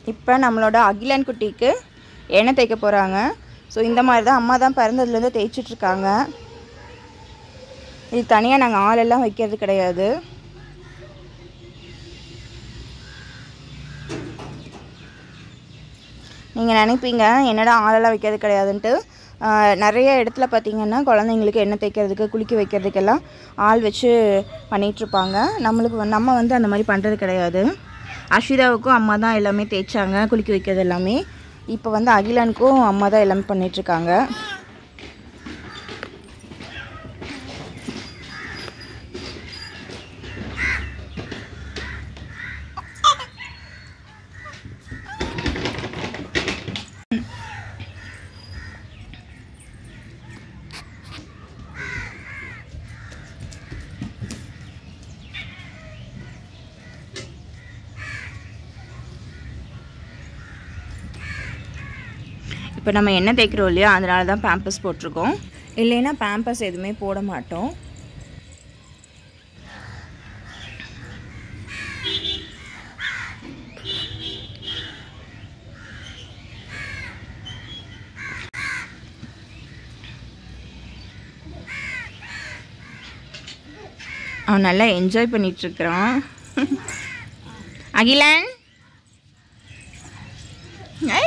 இப்போ நம்மளோட அகிலன் குட்டிக்கு எண்ணெய் தேய்க்க போகிறாங்க ஸோ இந்த மாதிரி தான் அம்மா தான் பிறந்ததுலேருந்து தேய்ச்சிட்ருக்காங்க இது தனியாக நாங்கள் ஆளெல்லாம் வைக்கிறது கிடையாது நீங்கள் நினைப்பீங்க என்னடா ஆளெல்லாம் வைக்கிறது கிடையாதுன்ட்டு ஆஹ், நிறைய இடத்துல பார்த்தீங்கன்னா குழந்தைங்களுக்கு எண்ணெய் தேய்க்கிறதுக்கு குளிக்க வைக்கிறதுக்கெல்லாம் ஆள் வச்சு பண்ணிகிட்ருப்பாங்க நம்மளுக்கு வந்து- நம்ம வந்து அந்த மாதிரி பண்ணுறது கிடையாது அஷிதாவுக்கும் அம்மா தான் எல்லாமே தேய்ச்சாங்க குளிக்க வைக்கிறது எல்லாமே இப்போ வந்து அகிலனுக்கும் அம்மா தான் எல்லாமே பண்ணிகிட்ருக்காங்க இப்போ நம்ம எண்ணெய் தேய்க்கிறோம் இல்லையா அதனால தான் பேம்பஸ் போட்டிருக்கோம் இல்லைன்னா பேம்பஸ் எதுவுமே போட மாட்டோம் அவன் நல்லா என்ஜாய் பண்ணிகிட்ருக்குறான் அகிலன் ஐ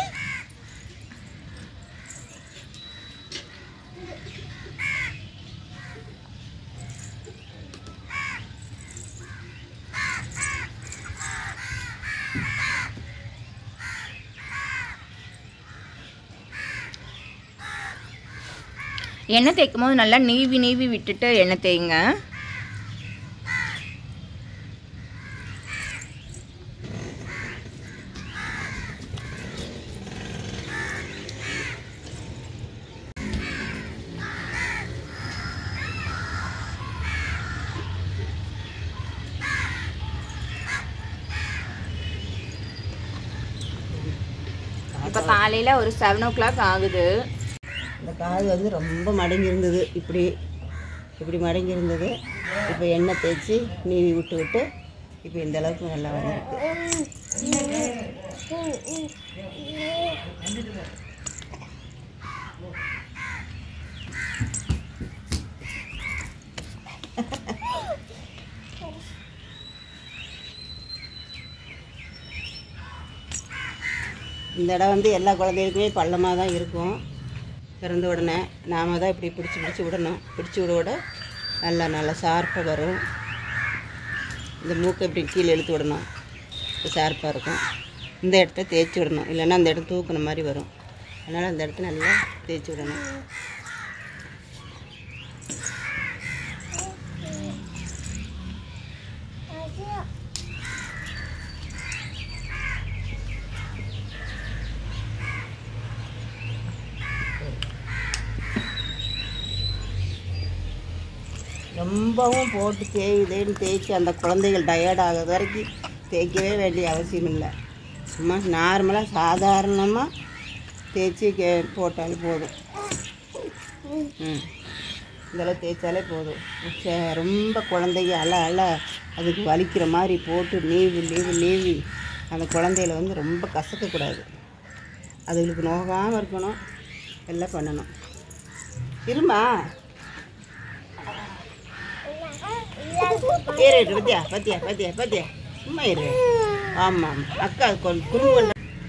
எண்ணெய் தேய்க்கும் போது நல்லா நீவி நீவி விட்டுட்டு எண்ணெய் தேய்ங்க இப்போ காலையில் ஒரு செவன் ஓ கிளாக் ஆகுது இந்த காது வந்து ரொம்ப மடங்கி இருந்தது இப்படி இப்படி மடங்கி இருந்தது இப்போ எண்ணெய் தேய்ச்சி நீவி விட்டு விட்டு இப்போ இந்த அளவுக்கு நல்லா வந்திருக்கு இந்த இடம் வந்து எல்லா குழந்தைகளுக்குமே பள்ளமாக தான் இருக்கும் பிறந்த உடனே நாம தான் இப்படி பிடிச்சி பிடிச்சி விடணும் பிடிச்சி விட விட நல்லா நல்லா ஷார்ப்பாக வரும் இந்த மூக்கை இப்படி கீழே இழுத்து விடணும் ஷார்ப்பாக இருக்கும் இந்த இடத்த தேய்ச்சி விடணும் இல்லைன்னா அந்த இடம் தூக்குன மாதிரி வரும் அதனால் அந்த இடத்த நல்லா தேய்ச்சி விடணும் ரொம்பவும் போட்டு தேயுதேன்னு தேய்ச்சி அந்த குழந்தைகள் டயர்ட் ஆகாத வரைக்கும் தேய்க்கவே வேண்டிய அவசியம் இல்லை சும்மா நார்மலாக சாதாரணமாக தேய்ச்சி கே போட்டாலே போதும் ம் இதெல்லாம் தேய்ச்சாலே போதும் சே- ரொம்ப குழந்தைங்க அழ அழ அதுக்கு வலிக்கிற மாதிரி போட்டு நீவி நீவி நீவி அந்த குழந்தையில வந்து ரொம்ப கசக்கக்கூடாது அதுகளுக்கு நோகாமல் இருக்கணும் எல்லாம் பண்ணணும் இருமா இரு இரு பத்தியா பத்தியா பத்தியா பத்தியா சும்மா இரு ஆமாம் அக்கா கொஞ்சம் குறும்பு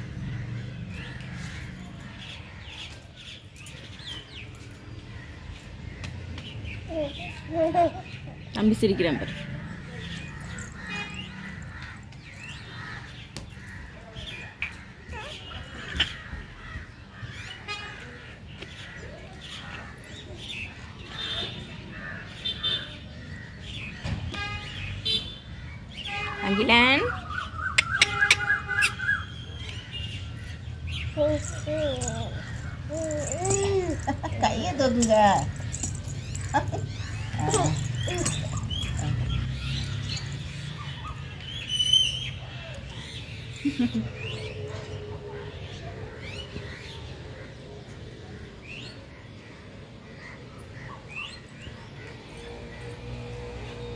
தம்பி சிரிக்கிறேன் பாரு அகிலன் கையை தொங்குங்க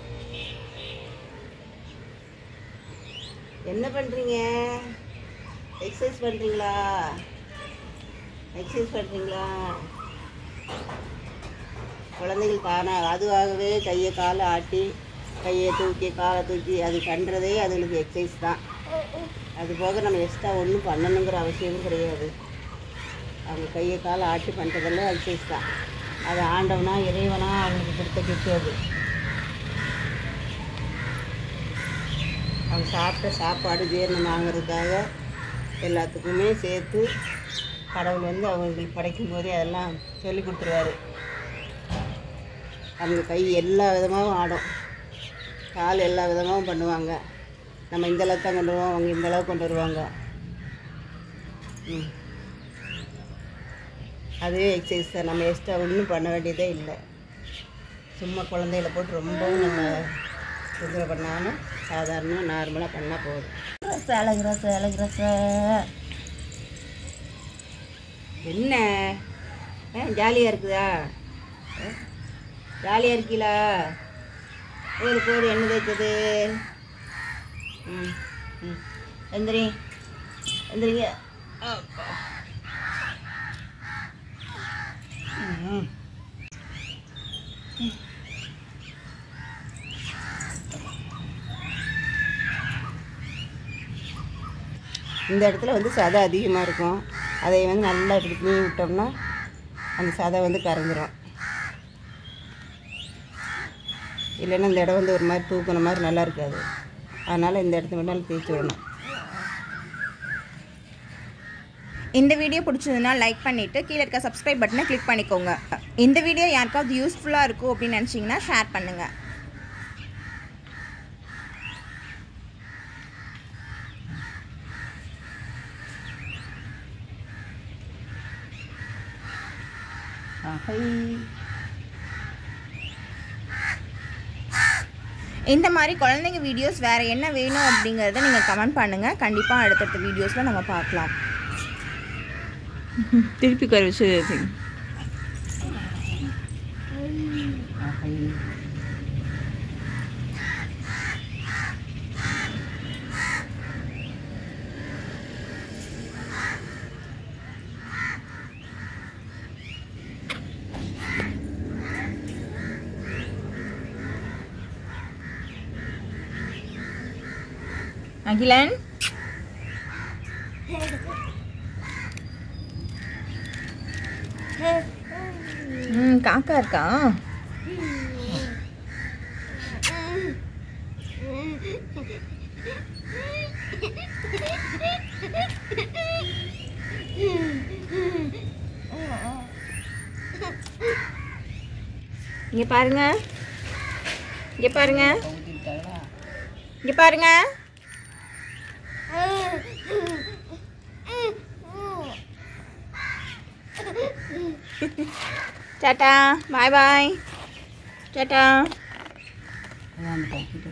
என்ன பண்ணுறீங்க எக்ஸசைஸ் பண்ணுறீங்களா எக்ஸசைஸ் பண்ணுறீங்களா குழந்தைகள் தானாக அதுவாகவே கையை காலை ஆட்டி கையை தூக்கி காலை தூக்கி அது பண்ணுறதே அதுங்களுக்கு எக்ஸசைஸ் தான் அது போக நம்ம எக்ஸ்ட்ரா ஒன்றும் பண்ணணுங்கிற அவசியமும் கிடையாது அவங்க கையை காலை ஆட்டி பண்ணுறதெல்லாம் எக்ஸசைஸ் தான் அது ஆண்டவனா இறைவனா அவங்களுக்கு கொடுத்த கிஃப்ட் அது அவங்க சாப்பிட்ட சாப்பாடு ஜீரணம் ஆகிறதுக்காக எல்லாத்துக்குமே சேர்த்து கடவுள் வந்து அவங்களுக்கு படைக்கும் போதே அதெல்லாம் சொல்லி கொடுத்துருவாரு அவங்க கை எல்லா விதமாகவும் ஆடும் கால் எல்லா விதமாகவும் பண்ணுவாங்க நம்ம இந்த அளவுக்கு தான் கொண்டு வருவோம் அவங்க இந்த அளவுக்கு கொண்டு வருவாங்க ம் அதுவே எக்ஸசைஸ் தான் நம்ம எக்ஸ்ட்ரா ஒன்றும் பண்ண வேண்டியதே இல்லை சும்மா குழந்தைகளை போட்டு ரொம்பவும் நம்ம தொந்தரவு பண்ணாமல் சாதாரண நார்மலாக பண்ணால் போதும் ரச அழகு ரச அழகு ரச என்ன ஜாலியாக இருக்குதா ஜாலியாக இருக்கீங்களா போது போது என்ன தேய்ச்சது ம் ம் எந்திரி எந்திரிங்க அப்பா. ம் இந்த இடத்துல வந்து சதை அதிகமாக இருக்கும் அதை வந்து நல்லா இப்படி நீவி விட்டோம்னா அந்த சதை வந்து கரைஞ்சிரும் இல்லைன்னா இந்த இடம் வந்து ஒரு மாதிரி தூக்குன மாதிரி நல்லா இருக்காது அதனால் இந்த இடத்த மட்டும் நல்லா தேய்ச்சி விடணும் இந்த வீடியோ பிடிச்சதுன்னா லைக் பண்ணிவிட்டு கீழே இருக்க சப்ஸ்கிரைப் பட்டனை கிளிக் பண்ணிக்கோங்க இந்த வீடியோ யாருக்காவது யூஸ்ஃபுல்லாக இருக்கும் அப்படின்னு நினச்சிங்கன்னா ஷேர் பண்ணுங்கள் ஆஹை இந்த மாதிரி குழந்தைங்க வீடியோஸ் வேறு என்ன வேணும் அப்படிங்கிறத நீங்கள் கமெண்ட் பண்ணுங்கள் கண்டிப்பாக அடுத்தடுத்த வீடியோஸில் நம்ம பார்க்கலாம் திருப்பி கரை வச்சு ஆஹை அகிலன் ம் காக்கா இருக்கா இங்க பாருங்க இங்க பாருங்க ஊற்றிட்டாங்களா இங்க பாருங்க டாட்டா பாய் பாய் டாட்டா அதான் அந்த கட்டிட்டு